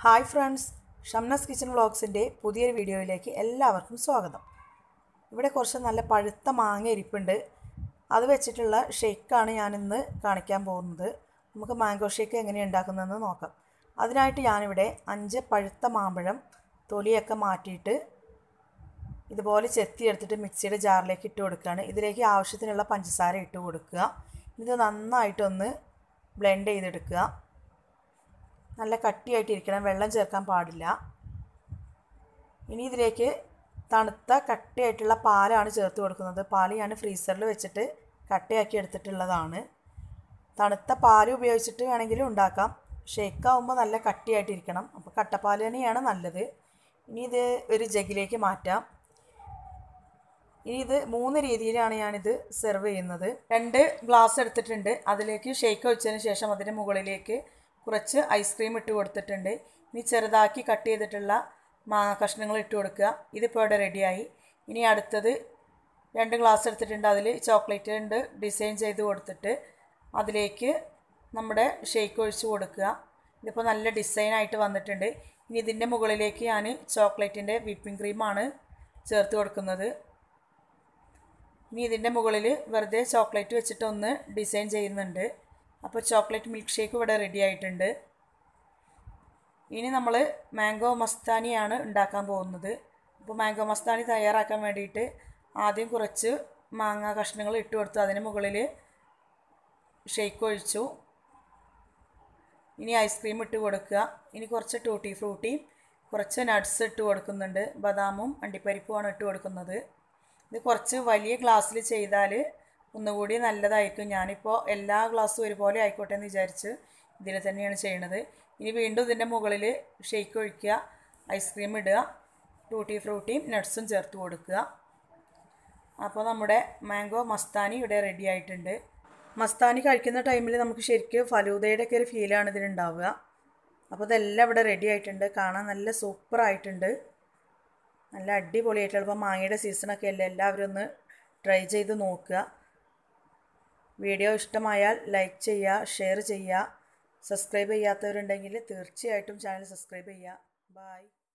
hi friends Shamnas kitchen വ്ളോഗ്സിൻ്റെ പുതിയൊരു വീഡിയോയിലേക്ക് എല്ലാവർക്കും സ്വാഗതം ഇവിടെ കുറച്ച് നല്ല പഴുത്ത മാങ്ങ ഇരിപ്പുണ്ട് അത് വെച്ചിട്ടുള്ള ഷേക്കാണ് ഞാനിന്ന് കാണിക്കാൻ പോകുന്നത് നമുക്ക് മാംഗോ ഷേക്ക് എങ്ങനെയാണ് ഉണ്ടാക്കുന്നതെന്ന് നോക്കാം അതിനായിട്ട് ഞാനിവിടെ അഞ്ച് പഴുത്ത മാമ്പഴം തൊലിയൊക്കെ മാറ്റിയിട്ട് ഇതുപോലെ ചെത്തിയെടുത്തിട്ട് മിക്സിയുടെ ജാറിലേക്ക് ഇട്ട് കൊടുക്കുകയാണ് ഇതിലേക്ക് ആവശ്യത്തിനുള്ള പഞ്ചസാര ഇട്ട് കൊടുക്കുക ഇത് നന്നായിട്ടൊന്ന് ബ്ലെൻഡ് ചെയ്തെടുക്കുക നല്ല കട്ടിയായിട്ടിരിക്കണം വെള്ളം ചേർക്കാൻ പാടില്ല ഇനി ഇതിലേക്ക് തണുത്ത കട്ടിയായിട്ടുള്ള പാലാണ് ചേർത്ത് കൊടുക്കുന്നത് പാൽ ഞാൻ ഫ്രീസറിൽ വെച്ചിട്ട് കട്ടയാക്കി എടുത്തിട്ടുള്ളതാണ് തണുത്ത പാൽ ഉപയോഗിച്ചിട്ട് വേണമെങ്കിലും ഉണ്ടാക്കാം ഷേക്കാവുമ്പോൾ നല്ല കട്ടിയായിട്ടിരിക്കണം അപ്പോൾ കട്ടപ്പാൽ തന്നെയാണ് നല്ലത് ഇനി ഇത് ഒരു ജഗിലേക്ക് മാറ്റാം ഇനി ഇത് മൂന്ന് രീതിയിലാണ് ഞാനിത് സെർവ് ചെയ്യുന്നത് രണ്ട് ഗ്ലാസ് എടുത്തിട്ടുണ്ട് അതിലേക്ക് ഷേക്ക് ഒഴിച്ചതിന് ശേഷം അതിന് മുകളിലേക്ക് കുറച്ച് ഐസ്ക്രീം ഇട്ട് കൊടുത്തിട്ടുണ്ട് ഇനി ചെറുതാക്കി കട്ട് ചെയ്തിട്ടുള്ള മാങ്ങ കഷ്ണങ്ങൾ ഇട്ട് കൊടുക്കുക ഇതിപ്പോൾ ഇവിടെ റെഡിയായി ഇനി അടുത്തത് രണ്ട് ഗ്ലാസ് എടുത്തിട്ടുണ്ട് അതിൽ ചോക്ലേറ്റ് ഉണ്ട് ഡിസൈൻ ചെയ്ത് കൊടുത്തിട്ട് അതിലേക്ക് നമ്മുടെ ഷേക്ക് ഒഴിച്ച് കൊടുക്കുക ഇതിപ്പോൾ നല്ല ഡിസൈനായിട്ട് വന്നിട്ടുണ്ട് ഇനി ഇതിൻ്റെ മുകളിലേക്ക് ഞാൻ ചോക്ലേറ്റിൻ്റെ വിപ്പിംഗ് ക്രീമാണ് ചേർത്ത് കൊടുക്കുന്നത് ഇനി ഇതിൻ്റെ മുകളിൽ വെറുതെ ചോക്ലേറ്റ് വെച്ചിട്ട് ഒന്ന് ഡിസൈൻ ചെയ്യുന്നുണ്ട് അപ്പോൾ ചോക്ലേറ്റ് മിൽക്ക് ഷേക്ക് ഇവിടെ റെഡി ആയിട്ടുണ്ട് ഇനി നമ്മൾ മാംഗോ മസ്താനിയാണ് ഉണ്ടാക്കാൻ പോകുന്നത് അപ്പോൾ മാംഗോ മസ്താനി തയ്യാറാക്കാൻ വേണ്ടിയിട്ട് ആദ്യം കുറച്ച് മാങ്ങ കഷ്ണങ്ങൾ ഇട്ട് കൊടുത്തു അതിന് മുകളിൽ ഷേക്ക് ഒഴിച്ചു ഇനി ഐസ്ക്രീം ഇട്ട് കൊടുക്കുക ഇനി കുറച്ച് ടൂട്ടി ഫ്രൂട്ടിയും കുറച്ച് നട്ട്സ് ഇട്ട് കൊടുക്കുന്നുണ്ട് ബദാമും അണ്ടിപ്പരിപ്പുമാണ് ഇട്ട് കൊടുക്കുന്നത് ഇത് കുറച്ച് വലിയ ഗ്ലാസ്സിൽ ചെയ്താൽ ഒന്നുകൂടി നല്ലതായിരിക്കും ഞാനിപ്പോൾ എല്ലാ ഗ്ലാസ്സും ഒരുപോലെ ആയിക്കോട്ടെ എന്ന് വിചാരിച്ച് ഇതിൽ തന്നെയാണ് ചെയ്യണത് ഇനി വീണ്ടും ഇതിൻ്റെ മുകളിൽ ഷേക്ക് ഒഴിക്കുക ഐസ്ക്രീം ഇടുക ടൂട്ടി ഫ്രൂട്ടിയും നട്ട്സും ചേർത്ത് കൊടുക്കുക അപ്പോൾ നമ്മുടെ മാംഗോ മസ്താനി ഇവിടെ റെഡി ആയിട്ടുണ്ട് മസ്താനി കഴിക്കുന്ന ടൈമിൽ നമുക്ക് ശരിക്കും ഫലൂദയുടെ ഒക്കെ ഒരു ഫീലാണ് ഇതിനുണ്ടാവുക അപ്പോൾ ഇതെല്ലാം ഇവിടെ റെഡി ആയിട്ടുണ്ട് കാണാൻ നല്ല സൂപ്പറായിട്ടുണ്ട് നല്ല അടിപൊളിയായിട്ടുള്ള ഇപ്പോൾ മാങ്ങയുടെ സീസണൊക്കെ അല്ലേ എല്ലാവരും ഒന്ന് ട്രൈ ചെയ്ത് നോക്കുക വീഡിയോ ഇഷ്ടമായാൽ ലൈക്ക് ചെയ്യുക ഷെയർ ചെയ്യുക സബ്സ്ക്രൈബ് ചെയ്യാത്തവരുണ്ടെങ്കിൽ തീർച്ചയായിട്ടും ചാനൽ സബ്സ്ക്രൈബ് ചെയ്യുക ബായ്